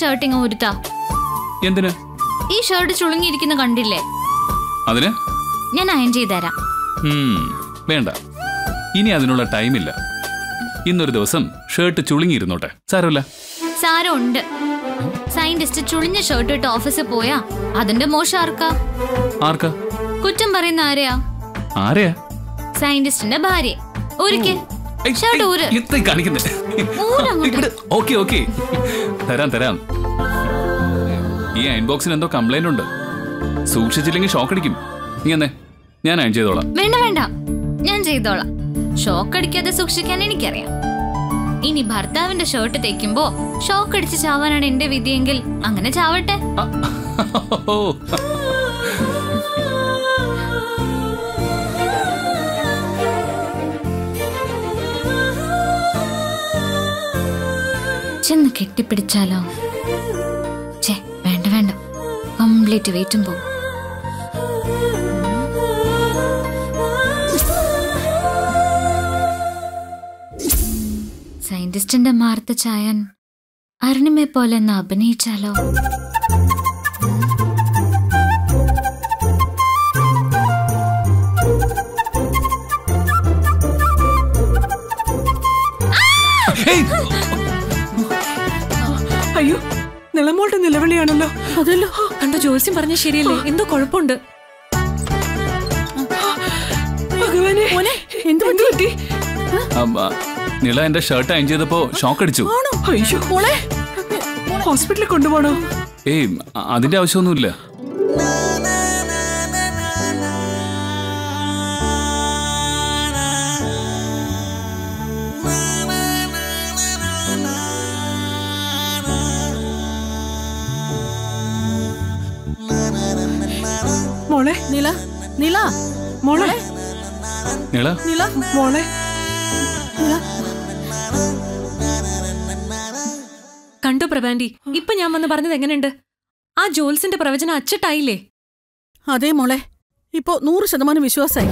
Shirt ഇങ്ങ് ഉരുത്താ എന്തിന് ഈ ഷർട്ട് ചുളുങ്ങിയിരിക്കുന്ന കണ്ടില്ലേ അതിന് ഞാൻ അയൺ ചെയ്തുതരാം ഉം, വേണ്ട ഇനി അതിനുള്ള ടൈമില്ല ഇന്നൊരു ദിവസം ഷർട്ട് ചുളുങ്ങിയിരുന്നോട്ടെ സാരമില്ല സാരം ഉണ്ട് സയന്റിസ്റ്റ് ചുളിഞ്ഞ ഷർട്ട് ഇട്ട് ഓഫീസിൽ പോയാ അതിന്റെ മോശം ആർക്കാ ആർക്കാ കുറ്റം പറയുന്ന ആരെയാ ആരെയാ സയന്റിസ്റ്റിന്റെ ഭാര്യ ഒരിക്കൽ ഏയ്, ഷർട്ട് ഊര് ഏയ്, എന്താ ഈ കാണിക്കുന്നെ? ഊരങ്ങോട്ട്. ഇവിടെ, ഓക്കേ ഓക്കേ തരാം തരാം ഈ അയൺ ബോക്സിന് എന്തോ കംപ്ലൈന്റ് ഉണ്ട് സൂക്ഷിച്ചില്ലെങ്കിൽ ഷോക്ക് അടിക്കും നീ എന്നേ ഞാൻ അയൺ ചെയ്തോളാം വേണ്ട വേണ്ട ഞാൻ ചെയ്തോളാം ഷോക്ക് അടിക്കാതെ സൂക്ഷിക്കാൻ എനിക്കറിയാം ഇനി ഭർത്താവിന്റെ ഷർട്ട് തേക്കുമ്പോ ഷോക്ക് അടിച്ച് ചാവാനാണ് എന്റെ വിധിയെങ്കിൽ അങ്ങനെ ചാവട്ടെ ആ, ഓ, ചെന്ന് കെട്ടിപ്പിടിച്ചാലോ ഛേ വേണ്ട വേണ്ട കംപ്ലീറ്റ് വെയിറ്റും പോകും സയന്റിസ്റ്റിന്റെ മാർത്ത ചായാൻ അരുണിമയെ പോലെ ഒന്ന് അഭിനയിച്ചാലോ ഏയ്, അയ്യോ നിളമോളുടെ നിലവിളിയാണല്ലോ അതല്ലോ കണ്ടോ ജോത്സ്യം പറഞ്ഞ ശരിയല്ലേ എന്തോ കുഴപ്പമുണ്ട് ഭഗവാനെ എന്ത് പറ്റി അമ്മ, നിള എന്റെ ഷർട്ട് അയൺ ചെയ്തപ്പോ ഷോക്ക് അടിച്ചു അയ്യോ മോളെ ഹോസ്പിറ്റലിൽ കൊണ്ടുപോകണോ ഏയ് അ- അതിന്റെ ആവശ്യമൊന്നുമില്ല മോളെ നില നില മോളെ നിള നില മോളെ കണ്ടോ പ്രഭാൻഡി ഇപ്പൊ ഞാൻ വന്ന് പറഞ്ഞത് എങ്ങനെയുണ്ട് ആ ജോൽസിന്റെ പ്രവചനം അച്ചട്ടായില്ലേ അതെ മോളെ ഇപ്പോ നൂറ് ശതമാനം വിശ്വാസായി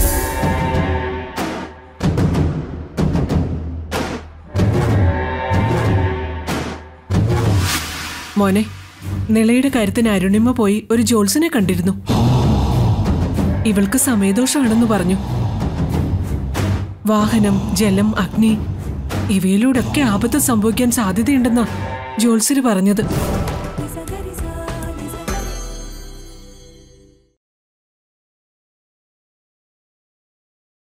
മോനെ നിളയുടെ കാര്യത്തിന് അരുണിമ പോയി ഒരു ജോത്സിനെ കണ്ടിരുന്നു ഇവൾക്ക് സമയദോഷമാണെന്ന് പറഞ്ഞു വാഹനം ജലം അഗ്നി ഇവയിലൂടെയൊക്കെ ആപത്ത് സംഭവിക്കാൻ സാധ്യതയുണ്ടെന്നാ ജോത്സ്യര് പറഞ്ഞത്